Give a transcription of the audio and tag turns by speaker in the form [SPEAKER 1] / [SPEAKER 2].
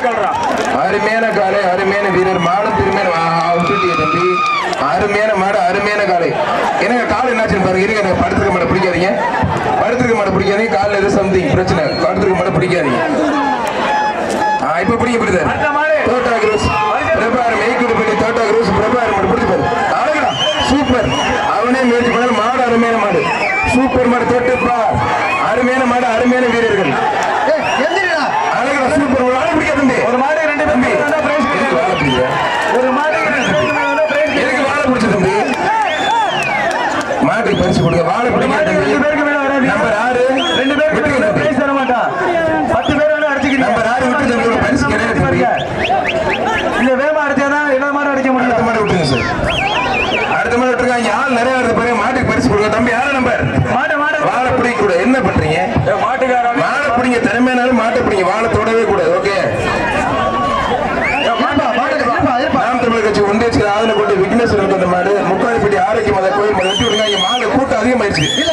[SPEAKER 1] கல்றா
[SPEAKER 2] அருமையான காலை அருமையான வீரர் மாடும் திருமையான விட்டுட்டிய தம்பி அருமையான மாடு அருமையான காலை எனக்கு கால் என்னாச்சுன்னு பாருங்க இருங்க எனக்கு படுத்துருக்க மாட்டை பிடிக்காதீங்க படுத்துருக்க மாட்டை பிடிக்காதீங்க காலில் எதுவும் சம்திங் பிரச்சனை படுத்துருக்க மாட்டை பிடிக்காதீங்க ஆ இப்ப பிடிங்க பிடிதார்
[SPEAKER 1] அடுத்த மாடு.
[SPEAKER 2] தோட்டா குரூஸ் பிரபார் மெய்க்குடி பண்ணி தோட்டா குரூஸ் பிரபார் மாடு பிடிச்சு பாரு அழகா சூப்பர் அவனே முயற்சி பண்ணாலும் மாடு அருமையான மாடு சூப்பர் மாடு தோட்டுப்பா அருமையான மாடு அருமையான வீரர்கள் அழகா சூப்பர் ஒரு ஆள் பிடிக்க தம்பி
[SPEAKER 1] ஒரு மாடு ரெண்டு பேர்
[SPEAKER 2] தம்பி
[SPEAKER 1] மேல வந்தா பிரைஸ்
[SPEAKER 2] எதுக்கு வாழை பிடிக்கிற?
[SPEAKER 1] ஒரு மாடு ரெண்டு பேர் மேல வந்தா பிரைஸ்
[SPEAKER 2] எதுக்கு வாழை பிடிச்ச தம்பி மாட்டுக்கு பரிசு கொடுங்க வாழை
[SPEAKER 1] ஒரு
[SPEAKER 2] பிடிக்க
[SPEAKER 1] மாடு
[SPEAKER 2] தம்பி
[SPEAKER 1] ரெண்டு பேருக்கு மேல வராது
[SPEAKER 2] நம்பர் ஆறு
[SPEAKER 1] ரெண்டு பேருக்கு
[SPEAKER 2] விட்டுங்க
[SPEAKER 1] மேல
[SPEAKER 2] தம்பி.
[SPEAKER 1] பிரைஸ் தர மாட்டான் பத்து பேர் வேணா அடிச்சுக்கிறீங்க
[SPEAKER 2] நம்பர் ஆறு விட்டு தம்பி ஒரு பரிசு கிடையாது தம்பி
[SPEAKER 1] இல்ல வேகமா அடிச்சாதான் எல்லா மாடும் அடிக்க
[SPEAKER 2] அடுத்த
[SPEAKER 1] முடியும்
[SPEAKER 2] மாடு விட்டுங்க சார் அடுத்த மாடு விட்டுருங்க இங்க ஆள் நிறைய வருது பாருங்க மாட்டுக்கு பரிசு கொடுங்க தம்பி யார நம்பர்
[SPEAKER 1] மாடு மாடு
[SPEAKER 2] வாழை பிடிக்க கூட என்ன பண்றீங்க
[SPEAKER 1] மாட்டுக்காரன்
[SPEAKER 2] மாடை பிடிங்க திறமையானாலும் மாட்டை பிடிங்க வாழை தொடவே கூடாது ஓகே நாம் தமிழர் கட்சி ஒன்றிய ஆதரவு கொண்டு விக்னேஸ்வரன் கொண்ட மாடு முக்காலிப்பட்டி ஆரோக்கிய மத கோயில் மாடு வெட்டி விடுங்க இங்க மாடு கூட்டம் அதிகமாயிருச்சு